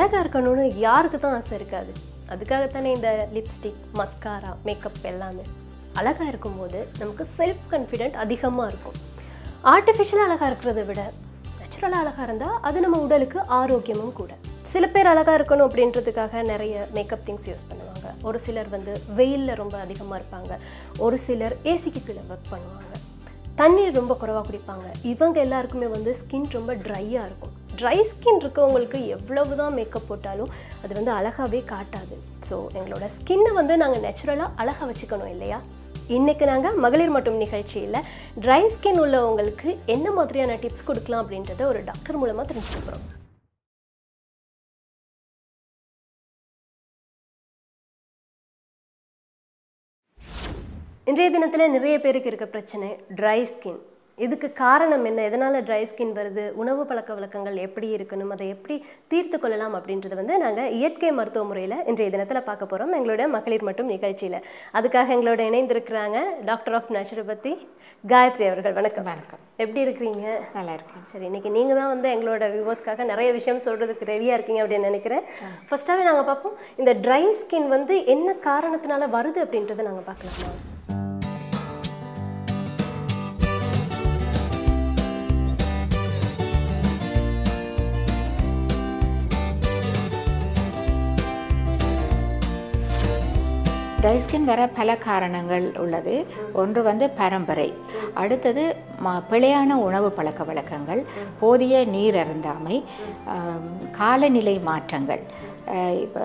அழகாக இருக்கணும்னு யாருக்கு தான் ஆசை இருக்காது அதுக்காகத்தானே இந்த லிப்ஸ்டிக் மஸ்காரா மேக்கப் எல்லாமே அழகாக இருக்கும்போது நமக்கு செல்ஃப் கான்ஃபிடென்ட் அதிகமாக இருக்கும் ஆர்டிஃபிஷியலாக அழகாக இருக்கிறத விட நேச்சுரலாக அழகாக இருந்தால் அது நம்ம உடலுக்கு ஆரோக்கியமும் கூட சில பேர் அழகாக இருக்கணும் அப்படின்றதுக்காக நிறைய மேக்கப் திங்ஸ் யூஸ் பண்ணுவாங்க ஒரு சிலர் வந்து வெயிலில் ரொம்ப அதிகமாக இருப்பாங்க ஒரு சிலர் ஏசிக்கு கீழே ஒர்க் பண்ணுவாங்க தண்ணீர் ரொம்ப குறைவாக குடிப்பாங்க இவங்க எல்லாருக்குமே வந்து ஸ்கின் ரொம்ப ட்ரையாக இருக்கும் ட்ரை ஸ்கின் இருக்கவங்களுக்கு எவ்வளவு தான் மேக்கப் போட்டாலும் அது வந்து அழகாகவே காட்டாது ஸோ எங்களோட ஸ்கின்னை வந்து நாங்கள் நேச்சுரலாக அழகாக வச்சுக்கணும் இல்லையா இன்றைக்கி நாங்கள் மகளிர் மட்டும் நிகழ்ச்சியில் ட்ரை ஸ்கின் உள்ளவங்களுக்கு என்ன மாதிரியான டிப்ஸ் கொடுக்கலாம் அப்படின்றத ஒரு டாக்டர் மூலமாக தெரிஞ்சுக்க போகிறோம் இன்றைய தினத்தில் நிறைய பேருக்கு இருக்க பிரச்சனை ட்ரை ஸ்கின் இதுக்கு காரணம் என்ன எதனால் ட்ரை ஸ்கின் வருது உணவு பழக்க வழக்கங்கள் எப்படி இருக்கணும் அதை எப்படி தீர்த்து கொள்ளலாம் அப்படின்றத வந்து நாங்கள் இயற்கை மருத்துவ முறையில் இன்றைய தினத்தில் பார்க்க போகிறோம் எங்களோட மகளிர் மட்டும் நிகழ்ச்சியில் அதுக்காக எங்களோட இணைந்திருக்கிறாங்க டாக்டர் ஆஃப் நேச்சுரோபதி காயத்ரி அவர்கள் வணக்கம் வணக்கம் எப்படி இருக்கிறீங்க நல்லா இருக்கேன் சரி இன்னைக்கு நீங்கள் தான் வந்து எங்களோட வியூவர்ஸ்க்காக நிறைய விஷயம் சொல்கிறதுக்கு ரெடியாக இருக்கீங்க அப்படின்னு நினைக்கிறேன் ஃபர்ஸ்ட்டாகவே நாங்கள் பார்ப்போம் இந்த ட்ரை ஸ்கின் வந்து என்ன காரணத்தினால வருது அப்படின்றத நாங்கள் பார்க்கலாமா ட்ரை ஸ்கின் வர பல காரணங்கள் உள்ளது ஒன்று வந்து பரம்பரை அடுத்தது ம பிழையான உணவு பழக்க வழக்கங்கள் போதிய நீர் அருந்தாமை ஆம், காலநிலை மாற்றங்கள் இப்போ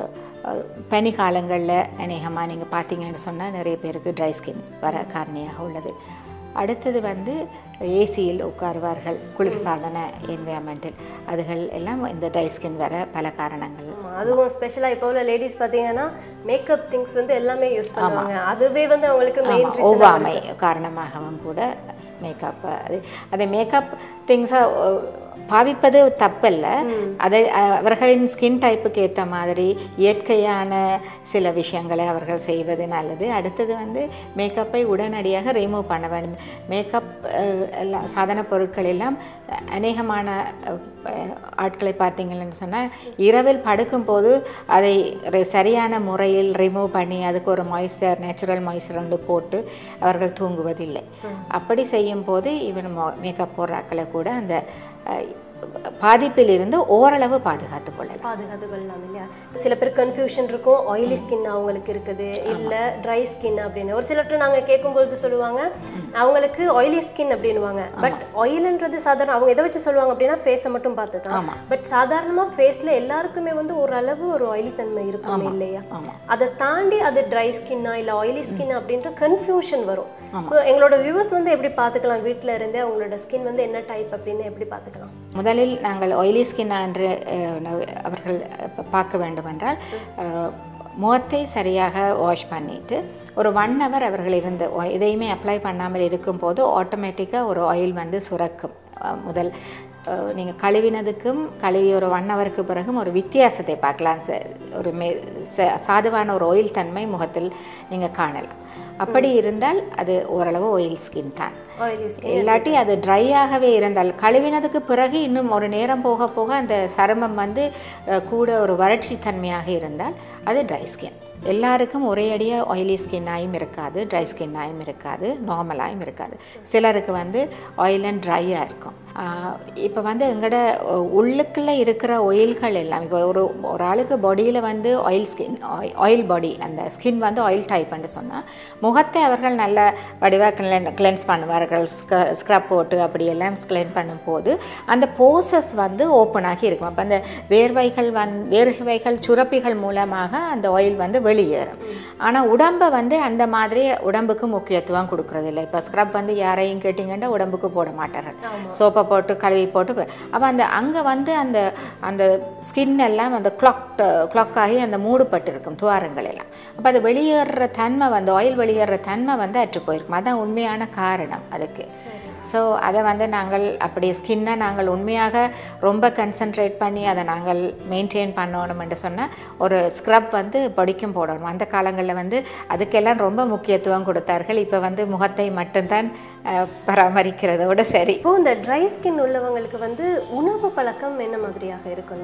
பனி காலங்களில் அநேகமாக நீங்கள் பார்த்தீங்கன்னு சொன்னால் நிறைய பேருக்கு ட்ரை ஸ்கின் வர காரணியாக உள்ளது அடுத்தது வந்து ஏசியில் உட்காருவார்கள் குளிர்சாதன என்வயர்மெண்டில் அதுகள் எல்லாம் இந்த ட்ரை ஸ்கின் வர பல காரணங்கள் ஆமா, அதுவும் ஸ்பெஷலாக இப்போ உள்ள லேடிஸ் பார்த்தீங்கன்னா மேக்கப் திங்ஸ் வந்து எல்லாமே யூஸ் பண்ணுவாங்க அதுவே வந்து அவங்களுக்கு மெயின் ஆமா, ஒவ்வாமை காரணமாகவும் கூட மேக்கப் அது அது மேக்கப் திங்ஸாக பாவிப்பது தப்பல்ல அதை அஹ், அவர்களின் ஸ்கின் டைப்புக்கு ஏற்ற மாதிரி இயற்கையான சில விஷயங்களை அவர்கள் செய்வது நல்லது அடுத்தது வந்து மேக்கப்பை உடனடியாக ரிமூவ் பண்ண வேண்டும் மேக்கப் எல்லாம் சாதன பொருட்கள் எல்லாம் அநேகமான அஹ், ஆட்களை பார்த்தீங்கன்னு சொன்னால் இரவில் படுக்கும்போது அதை ஒரு சரியான முறையில் ரிமூவ் பண்ணி அதுக்கு ஒரு மாய்ஸ்சர் நேச்சுரல் மாய்ஸ்சர் வந்து போட்டு அவர்கள் தூங்குவதில்லை அப்படி செய்யும் போது இவன் மேக்கப் போடுறாக்களை கூட அந்த அஹ், பாதிப்பில் இருந்து ஓரளவு பாதுகாத்து கொள்ளலாம் பாதுகாத்து கொள்ளலாம் இல்லையா சில பேர் கன்ஃபியூஷன் இருக்கும் ஆயிலி ஸ்கின் அவங்களுக்கு இருக்குது இல்லை ட்ரை ஸ்கின் அப்படின்னு ஒரு சிலர்கிட்ட நாங்கள் கேட்கும்பொழுது சொல்லுவாங்க அவங்களுக்கு ஆயிலி ஸ்கின் அப்படின்னுவாங்க பட் ஆயில்ன்றது சாதாரண அவங்க எதை வச்சு சொல்லுவாங்க அப்படின்னா ஃபேஸை மட்டும் பார்த்து தான் பட் சாதாரணமாக ஃபேஸில் எல்லாருக்குமே வந்து ஓரளவு ஒரு ஆயிலி தன்மை இருக்கும் இல்லையா ஆமாம் அதை தாண்டி அது ட்ரை ஸ்கின்னா இல்லை ஆயிலி ஸ்கின் அப்படின்ற கன்ஃபியூஷன் வரும் ஸோ எங்களோட வியூவர்ஸ் வந்து எப்படி பார்த்துக்கலாம் வீட்டில் இருந்தே அவங்களோட ஸ்கின் வந்து என்ன டைப் அப்படின்னு எப்படி பார்த்துக்கலாம் முதலில் நாங்கள் ஆயிலி ஸ்கின் என்று அஹ், நவ- அவர்கள் ப- பார்க்க வேண்டுமென்றால் அஹ், முகத்தை சரியாக வாஷ் பண்ணிட்டு ஒரு ஒன் ஹவர் அவர்கள் இருந்து ஒ- எதையுமே அப்ளை பண்ணாமல் இருக்கும்போது ஆட்டோமேட்டிக்காக ஒரு ஆயில் வந்து சுரக்கும் அஹ், முதல் நீங்கள் கழுவினதுக்கும் கழுவி ஒரு ஒன் ஹவருக்கு பிறகும் ஒரு வித்தியாசத்தை பார்க்கலாம் ச- ஒரு மே ச- சாதுவான ஒரு ஆயில் தன்மை முகத்தில் நீங்கள் காணலாம் அப்படி இருந்தால் அது ஓரளவு ஆயில் ஸ்கின் தான் ஆயிலி ஸ்கின் இல்லாட்டி அது ட்ரையாகவே இருந்தால் கழுவினதுக்கு பிறகு இன்னும் ஒரு நேரம் போக போக அந்த சருமம் வந்து அஹ், கூட ஒரு வறட்சி தன்மையாக இருந்தால் அது ட்ரை ஸ்கின் எல்லாருக்கும் ஒரே அடியாக ஆயிலி ஸ்கின்னாயும் இருக்காது ட்ரை ஸ்கின்னாயும் இருக்காது நார்மலாயும் இருக்காது சிலருக்கு வந்து ஆயில் அண்ட் ட்ரையாக இருக்கும் இப்போ வந்து எங்களோட உள்ளுக்குள்ளே இருக்கிற ஒயில்கள் எல்லாம் இப்போ ஒரு ஒரு ஆளுக்கு பாடியில் வந்து ஆயில் ஸ்கின் ஆயில் பாடி அந்த ஸ்கின் வந்து ஆயில் டைப்னு சொன்னால் முகத்தை அவர்கள் நல்ல வடிவாக கிளென் கிளென்ஸ் பண்ணுவார்கள் ஸ்க்ரப் போட்டு அப்படியெல்லாம் கிளென் பண்ணும்போது அந்த போசஸ் வந்து ஓப்பன் ஆகி இருக்கும் அப்போ அந்த வேர்வைகள் வந் வேர்வைகள் சுரப்பிகள் மூலமாக அந்த ஆயில் வந்து வெளியேறும் ஆனால் உடம்பை வந்து அந்த மாதிரி உடம்புக்கு முக்கியத்துவம் கொடுக்கறதில்ல இப்போ ஸ்க்ரப் வந்து யாரையும் கேட்டிங்கன்னா உடம்புக்கு போட மாட்டார்கள் சோப்பை போட்டு கழுவி போட்டு அப்போ அந்த அங்கே வந்து அந்த அந்த ஸ்கின் எல்லாம் அந்த கிளாக் கிளாக் ஆகி அந்த மூடுபட்டு இருக்கும் துவாரங்கள் எல்லாம் அப்போ அது வெளியேறுற தன்மை வந்து ஆயில் வெளியேறுற தன்மை வந்து அற்று போயிருக்கும் அதான் உண்மையான காரணம் அதுக்கு ஸோ அதை வந்து நாங்கள் அப்படி ஸ்கின்னை நாங்கள் உண்மையாக ரொம்ப கன்சன்ட்ரேட் பண்ணி அதை நாங்கள் மெயின்டைன் பண்ணணும் என்று சொன்னால் ஒரு ஸ்க்ரப் வந்து பொடிக்கும் போடணும் அந்த காலங்களில் வந்து அதுக்கெல்லாம் ரொம்ப முக்கியத்துவம் கொடுத்தார்கள் இப்போ வந்து முகத்தை மட்டும்தான் அஹ், பராமரிக்கிறதோட சரி இப்போ இந்த ட்ரை ஸ்கின் உள்ளவங்களுக்கு வந்து உணவு பழக்கம் என்ன மாதிரியாக இருக்கணும்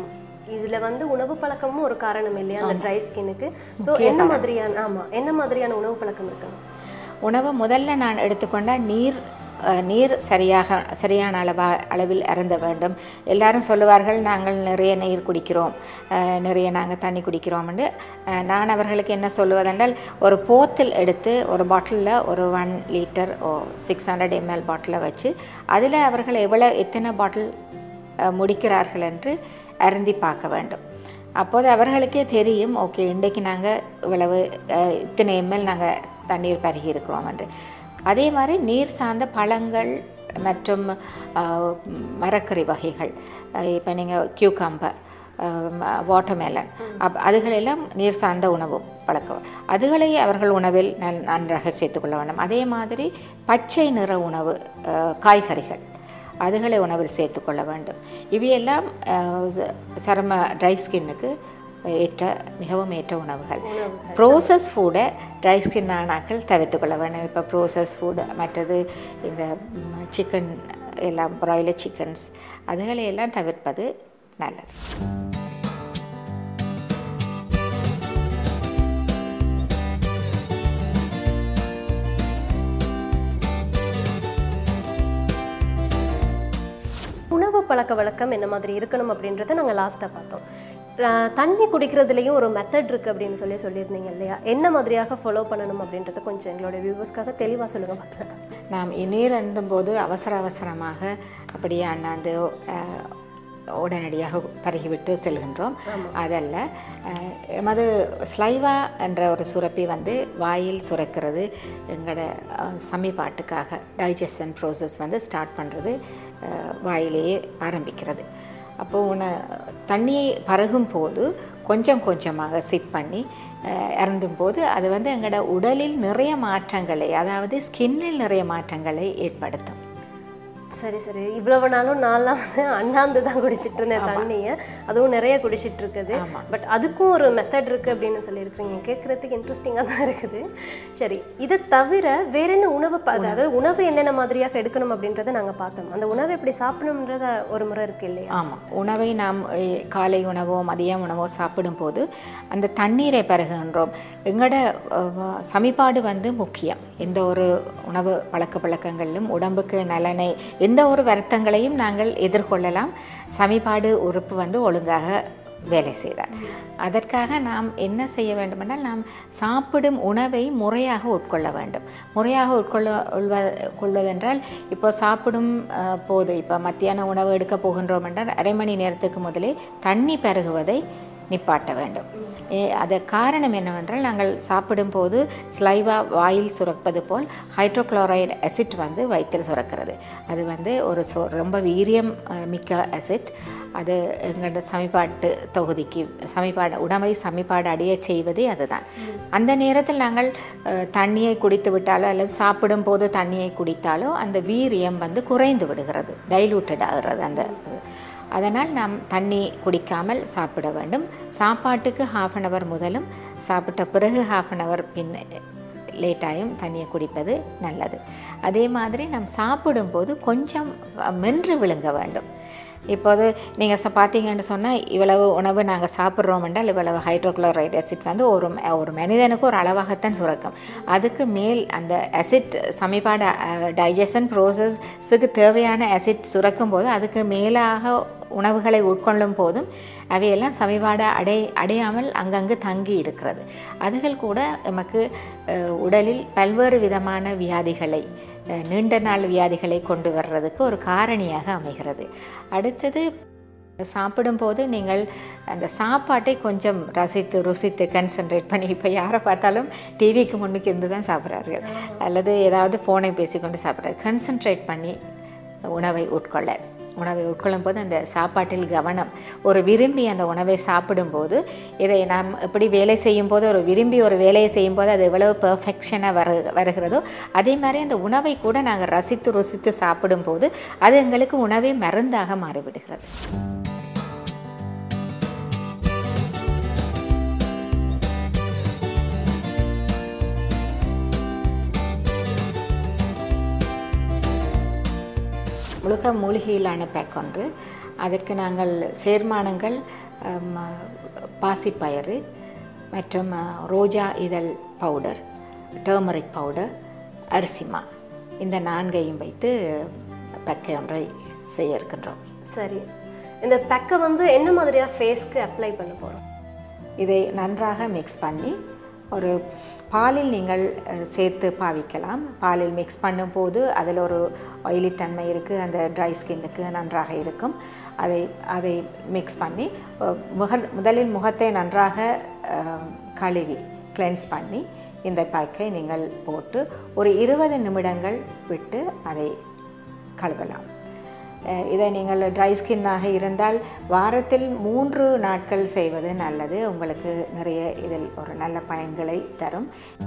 இதுல வந்து உணவு பழக்கமும் ஒரு காரணம் இல்லையா அந்த ட்ரை ஸ்கின்னுக்கு ஸோ என்ன மாதிரியான ஆமா என்ன மாதிரியான உணவு பழக்கம் இருக்கணும் உணவு முதல்ல நான் எடுத்துக்கொண்டால் நீர் அஹ், நீர் சரியாக சரியான அளவா அளவில் அருந்த வேண்டும் எல்லாரும் சொல்லுவார்கள் நாங்கள் நிறைய நீர் குடிக்கிறோம் அஹ், நிறைய நாங்கள் தண்ணி குடிக்கிறோம்னு அஹ், நான் அவர்களுக்கு என்ன சொல்லுவதென்றால் ஒரு போத்தில் எடுத்து ஒரு பாட்டிலில் ஒரு one litre or six hundred ML பாட்டிலை வச்சு அதில் அவர்கள் எவ்வளோ எத்தனை பாட்டில் அஹ், முடிக்கிறார்கள் என்று அருந்தி பார்க்க வேண்டும் அப்போது அவர்களுக்கே தெரியும் ஓகே இன்றைக்கு நாங்கள் இவ்வளவு அஹ், இத்தனை எம்எல் நாங்கள் தண்ணீர் பருகி இருக்கிறோம் என்று அதே மாதிரி நீர் சார்ந்த பழங்கள் மற்றும் அஹ், மரக்கறி வகைகள் இப்போ நீங்கள் கியூகாம்பர் வாட்டர்மெலன் அப் அதுகளெல்லாம் நீர் சார்ந்த உணவு பழக்கம் அதுகளை அவர்கள் உணவில் நன் நன்றாக சேர்த்துக்கொள்ள வேண்டும் அதே மாதிரி பச்சை நிற உணவு அஹ், காய்கறிகள் அதுகளை உணவில் சேர்த்துக்கொள்ள வேண்டும் இவையெல்லாம் அஹ், ச- சரும ட்ரை ஸ்கின்னுக்கு ஏற்ற மிகவும் ஏற்ற உணவுகள் ப்ரோசஸ் ஃபுட்டை ட்ரை ஸ்கின் ஆனாக்கள் தவிர்த்துக்கொள்ள வேண்டும் இப்போ ப்ரோசஸ் ஃபுட் மற்றது இந்த சிக்கன் எல்லாம் ப்ராய்லர் சிக்கன்ஸ் அதுகளை எல்லாம் தவிர்ப்பது நல்லது உணவு பழக்க வழக்கம் என்ன மாதிரி இருக்கணும் அப்படின்றத நாங்கள் லாஸ்ட்டாக பார்த்தோம் அஹ் தண்ணி குடிக்கிறதுலையும் ஒரு மெத்தட் இருக்குது அப்படின்னு சொல்லி சொல்லியிருந்தீங்க இல்லையா என்ன மாதிரியாக ஃபாலோ பண்ணணும் அப்படின்றத கொஞ்சம் எங்களோட வியூவர்ஸ்க்காக தெளிவாக சொல்லுங்கள் பார்க்கலாம் நாம் நீர் அருந்தும்போது அவசர அவசரமாக அப்படியே அண்ணாந்து அஹ், உடனடியாக பருகிவிட்டு செல்கின்றோம் அதல்ல அஹ், எமது ஸ்லைவா என்ற ஒரு சுரப்பி வந்து வாயில் சுரக்கிறது எங்களோட அஹ், சமிபாட்டுக்காக டைஜஷன் ப்ரோசஸ் வந்து ஸ்டார்ட் பண்ணுறது வாயிலேயே ஆரம்பிக்கிறது அப்போது உன தண்ணியை பருகும் போது கொஞ்சம் கொஞ்சமாக சிப் பண்ணி அஹ், அருந்தும் போது அது வந்து எங்களோட உடலில் நிறைய மாற்றங்களை அதாவது ஸ்கின்னில் நிறைய மாற்றங்களை ஏற்படுத்தும் சரி சரி இவ்வளவு நாளும் நான்லாம் வந்து அண்ணாந்து தான் குடிச்சிட்டு இருந்தேன் தண்ணியை அதுவும் நிறைய குடிச்சிட்டு இருக்குது பட் அதுக்கும் ஒரு மெத்தட் இருக்கு அப்படின்னு சொல்லியிருக்கிறீங்க கேட்குறதுக்கு இன்ட்ரெஸ்டிங்காக தான் இருக்குது சரி இதை தவிர வேற என்ன உணவு ப- அதாவது உணவு என்னென்ன மாதிரியாக எடுக்கணும் அப்படின்றத நாங்கள் பார்த்தோம் அந்த உணவை எப்படி சாப்பிடணுன்றத ஒரு முறை இருக்கு இல்லையா ஆமாம் உணவை நாம் அஹ், காலை உணவோ மதியம் உணவோ சாப்பிடும்போது அந்த தண்ணீரை பருகுகின்றோம் எங்களோட அஹ், சமிபாடு வந்து முக்கியம் எந்த ஒரு உணவு பழக்க பழக்கங்களிலும் உடம்புக்கு நலனை எந்த ஒரு வருத்தங்களையும் நாங்கள் எதிர்கொள்ளலாம் சமிபாடு உறுப்பு வந்து ஒழுங்காக வேலை செய்தார் அதற்காக நாம் என்ன செய்ய வேண்டுமென்றால் நாம் சாப்பிடும் உணவை முறையாக உட்கொள்ள வேண்டும் முறையாக உட்கொள்ள உள்வ- கொள்வதென்றால் இப்போ சாப்பிடும் அஹ், போது இப்போ மத்தியான உணவு எடுக்க போகின்றோம் என்றால் அரை மணி நேரத்துக்கு முதலே தண்ணி பருகுவதை நிப்பாட்ட வேண்டும் ஏ அது காரணம் என்னவென்றால் நாங்கள் சாப்பிடும்போது ஸ்லைவா வாயில் சுரப்பது போல் ஹைட்ரோக்ளோரைடு அசிட் வந்து வயிற்றில் சுரக்கிறது அது வந்து ஒரு சொ ரொம்ப வீரியம் அஹ், மிக்க அசிட் அது எங்களோட சமிபாட்டு தொகுதிக்கு சமிபாடு உணவை சமிபாடு அடைய செய்வதே அதுதான் அந்த நேரத்தில் நாங்கள் அஹ், தண்ணியை குடித்து விட்டாலோ அல்லது சாப்பிடும் போது தண்ணியை குடித்தாலோ அந்த வீரியம் வந்து குறைந்து விடுகிறது டைலூட்டட் ஆகிறது அந்த இது. அதனால் நாம் தண்ணி குடிக்காமல் சாப்பிட வேண்டும் சாப்பாட்டுக்கு ஹாஃப் அன் ஹவர் முதலும் சாப்பிட்ட பிறகு ஹாஃப் அன் ஹவர் பின் லேட்டாயும் தண்ணியை குடிப்பது நல்லது அதே மாதிரி நாம் சாப்பிடும்போது கொஞ்சம் அஹ், மென்று விழுங்க வேண்டும் இப்போது நீங்கள் ச பார்த்தீங்கன்னு சொன்னால் இவ்வளவு உணவு நாங்கள் சாப்பிட்றோம் என்றால் இவ்வளவு ஹைட்ரோக்ளோரைடு அசிட் வந்து ஒரு ம- ஒரு மனிதனுக்கு ஒரு அளவாகத்தான் சுரக்கும் அதுக்கு மேல் அந்த அசிட் சமிபாடு டைஜஷன் ப்ரோசஸ்ஸுக்கு தேவையான அசிட் சுரக்கும் போது அதுக்கு மேலாக உணவுகளை உட்கொள்ளும் போதும் அவையெல்லாம் சமிபாடு அடை அடையாமல் அங்கங்கு தங்கி இருக்கிறது அதுகள் கூட நமக்கு அஹ், உடலில் பல்வேறு விதமான வியாதிகளை அஹ், நீண்ட நாள் வியாதிகளை கொண்டு வர்றதுக்கு ஒரு காரணியாக அமைகிறது அடுத்தது சாப்பிடும்போது நீங்கள் அந்த சாப்பாட்டை கொஞ்சம் ரசித்து ருசித்து கன்சன்ட்ரேட் பண்ணி இப்போ யாரை பார்த்தாலும் டிவிக்கு முன்னுக்கு இருந்து தான் சாப்பிட்றார்கள் அல்லது ஏதாவது ஃபோனை பேசிக்கொண்டு சாப்பிட்றாரு கன்சன்ட்ரேட் பண்ணி உணவை உட்கொள்ள உணவை உட்கொள்ளும் போது அந்த சாப்பாட்டில் கவனம் ஒரு விரும்பி அந்த உணவை சாப்பிடும்போது இதை நாம் எப்படி வேலை செய்யும் போது ஒரு விரும்பி ஒரு வேலையை செய்யும் போது அது எவ்வளவு பெர்ஃபெக்ஷனாக வரு வருகிறதோ அதே மாதிரி அந்த உணவை கூட நாங்கள் ரசித்து ருசித்து சாப்பிடும்போது அது எங்களுக்கு உணவே மருந்தாக மாறிவிடுகிறது முழுக்க மூலிகையிலான பேக் ஒன்று அதற்கு நாங்கள் சேர்மானங்கள் ஆம், பாசிப்பயறு மற்றும் ஆ, ரோஜா இதழ் பவுடர் டர்மரிக் பவுடர் அரிசிமா இந்த நான்கையும் வைத்து பக்கை ஒன்றை செய்ய இருக்கின்றோம் சரி இந்த பெக்கை வந்து என்ன மாதிரியா ஃபேஸ்க்கு அப்ளை பண்ண போகிறோம் இதை நன்றாக மிக்ஸ் பண்ணி ஒரு பாலில் நீங்கள் அஹ், சேர்த்து பாவிக்கலாம் பாலில் மிக்ஸ் பண்ணும்போது அதில் ஒரு ஒயிலித்தன்மை இருக்குது அந்த ட்ரை ஸ்கின்னுக்கு நன்றாக இருக்கும் அதை அதை மிக்ஸ் பண்ணி அஹ், முக முதலில் முகத்தை நன்றாக அஹ், கழுவி கிளென்ஸ் பண்ணி இந்த பேக்கை நீங்கள் போட்டு ஒரு இருபது நிமிடங்கள் விட்டு அதை கழுவலாம் அஹ் இதை நீங்கள் ட்ரை ஸ்கின்னாக இருந்தால் வாரத்தில் மூன்று நாட்கள் செய்வது நல்லது உங்களுக்கு நிறைய இதில் ஒரு நல்ல பயன்களை தரும்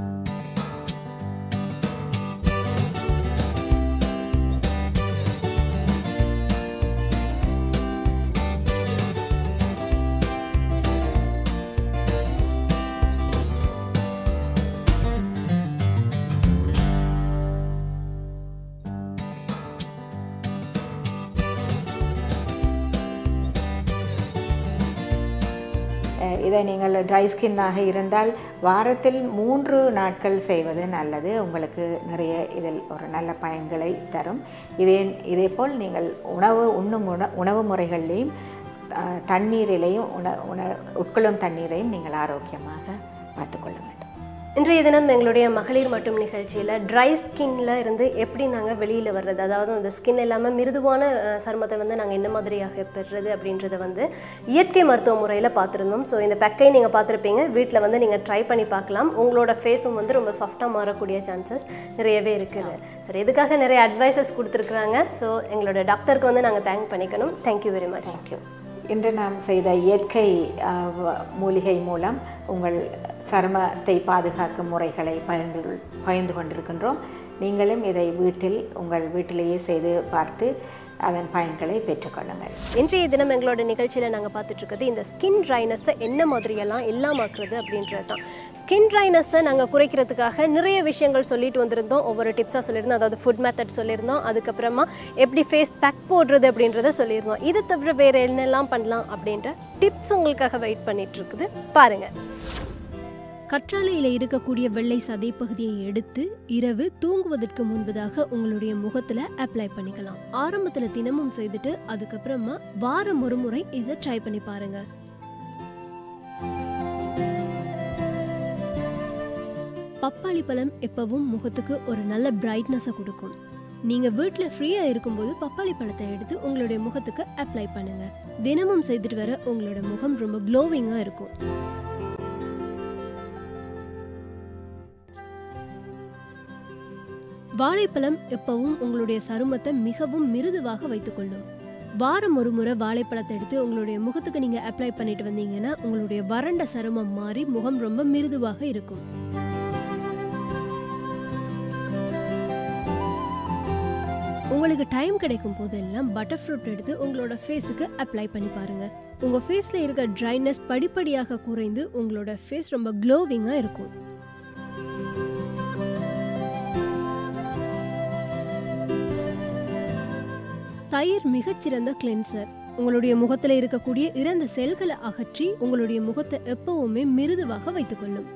அஹ் இதை நீங்கள் ட்ரை ஸ்கின்னாக இருந்தால் வாரத்தில் மூன்று நாட்கள் செய்வது நல்லது உங்களுக்கு நிறைய இதில் ஒரு நல்ல பயன்களை தரும் இதே இதேபோல் நீங்கள் உணவு உண்ணும் உண உணவு முறைகள்லேயும் அஹ், தண்ணீரிலையும் உண உண உட்கொள்ளும் தண்ணீரையும் நீங்கள் ஆரோக்கியமாக பார்த்துக்கொள்ள வேண்டும் இன்றைய தினம் எங்களுடைய மகளிர் மட்டும் நிகழ்ச்சியில் ட்ரை ஸ்கின்ல இருந்து எப்படி நாங்கள் வெளியில் வர்றது அதாவது அந்த ஸ்கின் இல்லாமல் மிருதுவான அஹ், சருமத்தை வந்து நாங்கள் என்ன மாதிரியாக பெறுறது அப்படின்றத வந்து இயற்கை மருத்துவ முறையில் பார்த்துருந்தோம் ஸோ இந்த பெக்கை நீங்கள் பார்த்துருப்பீங்க வீட்டில் வந்து நீங்கள் ட்ரை பண்ணி பார்க்கலாம் உங்களோட ஃபேஸும் வந்து ரொம்ப சாஃப்டாக மாறக்கூடிய சான்சஸ் நிறையவே இருக்குது சரி இதுக்காக நிறைய அட்வைசஸ் கொடுத்துருக்குறாங்க ஸோ எங்களோட டாக்டருக்கு வந்து நாங்கள் தேங்க் பண்ணிக்கணும் தேங்க்யூ வெரி மச் தேங்க்யூ இன்று நாம் செய்த இயற்கை அஹ், வ- மூலிகை மூலம் உங்கள் சருமத்தை பாதுகாக்கும் முறைகளை பகிர்ந்து பகிர்ந்து கொண்டிருக்கின்றோம் நீங்களும் இதை வீட்டில் உங்கள் வீட்டிலேயே செய்து பார்த்து அதன் பயன்களை பெற்றுக்கொள்ளுங்கள் இன்றைய தினம் எங்களோட நிகழ்ச்சியில் நாங்கள் பார்த்துட்டு இருக்கிறது இந்த ஸ்கின் ட்ரைனஸை என்ன மாதிரியெல்லாம் இல்லாமாக்குறது அப்படின்றது தான் ஸ்கின் ட்ரைனஸை நாங்கள் குறைக்கிறதுக்காக நிறைய விஷயங்கள் சொல்லிட்டு வந்திருந்தோம் ஒவ்வொரு டிப்ஸாக சொல்லியிருந்தோம் அதாவது ஃபுட் மெத்தட் சொல்லியிருந்தோம் அதுக்கப்புறமா எப்படி ஃபேஸ் பேக் போடுறது அப்படின்றத சொல்லியிருந்தோம் இது தவிர வேறு என்னெல்லாம் பண்ணலாம் அப்படின்ற டிப்ஸ் உங்களுக்காக வெயிட் பண்ணிட்டு இருக்குது பாருங்கள் கற்றாழையில் இருக்கக்கூடிய வெள்ளை சதை பகுதியை எடுத்து இரவு தூங்குவதற்கு முன்பதாக உங்களுடைய முகத்துல அப்ளை பண்ணிக்கலாம் ஆரம்பத்துல தினமும் செய்துட்டு அதுக்கப்புறமா வாரம் ஒரு முறை இதை ட்ரை பண்ணி பாருங்க பப்பாளி பழம் எப்பவும் முகத்துக்கு ஒரு நல்ல பிரைட்னஸை கொடுக்கும் நீங்க வீட்ல ஃப்ரீயா இருக்கும்போது பப்பாளி பழத்தை எடுத்து உங்களுடைய முகத்துக்கு அப்ளை பண்ணுங்க தினமும் செய்துட்டு வர உங்களோட முகம் ரொம்ப க்ளோவிங்கா இருக்கும் வாழைப்பழம் எப்பவும் உங்களுடைய சருமத்தை மிகவும் மிருதுவாக வைத்துக்கொள்ளும் வாரம் ஒரு முறை வாழைப்பழத்தை எடுத்து உங்களுடைய முகத்துக்கு நீங்க அப்ளை பண்ணிட்டு வந்தீங்கன்னா உங்களுடைய வறண்ட சருமம் மாறி முகம் ரொம்ப மிருதுவாக இருக்கும் உங்களுக்கு டைம் கிடைக்கும் போதெல்லாம் பட்டர் ஃப்ரூட் எடுத்து உங்களோட ஃபேஸுக்கு அப்ளை பண்ணி பாருங்க உங்க ஃபேஸ்ல இருக்க ட்ரைனஸ் படிப்படியாக குறைந்து உங்களோட ஃபேஸ் ரொம்ப க்ளோவிங்கா இருக்கும் தயிர் மிகச்சிறந்த கிளென்சர் உங்களுடைய முகத்துல இருக்கக்கூடிய இறந்த செல்களை அகற்றி உங்களுடைய முகத்தை எப்பவுமே மிருதுவாக வைத்துக்கொள்ளும்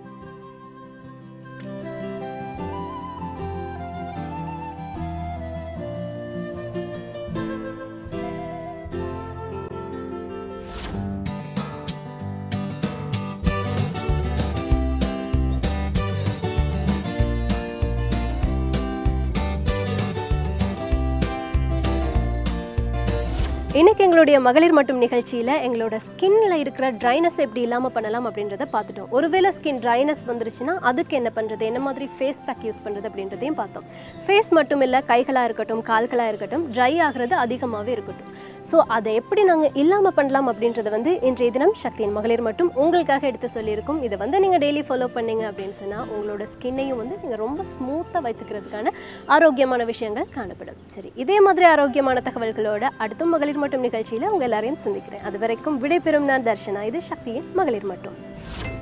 இன்னைக்கு எங்களுடைய மகளிர் மட்டும் நிகழ்ச்சியில் எங்களோட ஸ்கின்ல இருக்கிற ட்ரைனஸ் எப்படி இல்லாமல் பண்ணலாம் அப்படின்றத பார்த்துட்டோம் ஒருவேளை ஸ்கின் ட்ரைனஸ் வந்துருச்சுன்னா அதுக்கு என்ன பண்ணுறது என்ன மாதிரி ஃபேஸ் பேக் யூஸ் பண்ணுறது அப்படின்றதையும் பார்த்தோம் ஃபேஸ் மட்டும் இல்லை கைகளாக இருக்கட்டும் கால்களாக இருக்கட்டும் ட்ரை ஆகிறது அதிகமாகவே இருக்கட்டும் ஸோ அதை எப்படி நாங்கள் இல்லாமல் பண்ணலாம் அப்படின்றத வந்து இன்றைய தினம் சக்தியின் மகளிர் மட்டும் உங்களுக்காக எடுத்து சொல்லியிருக்கோம் இதை வந்து நீங்கள் டெய்லி ஃபாலோ பண்ணீங்க அப்படின்னு சொன்னால் உங்களோட ஸ்கின்னையும் வந்து நீங்கள் ரொம்ப ஸ்மூத்தாக வச்சுக்கிறதுக்கான ஆரோக்கியமான விஷயங்கள் காணப்படும் சரி இதே மாதிரி ஆரோக்கியமான தகவல்களோட அடுத்தும் மகளிர் மட்டும் நிகழ்ச்சியில் உங்கள் எல்லாரையும் சந்திக்கிறேன் அது வரைக்கும் விடைபெறும் நான் தர்ஷனா இது சக்தியின் மகளிர் மட்டும்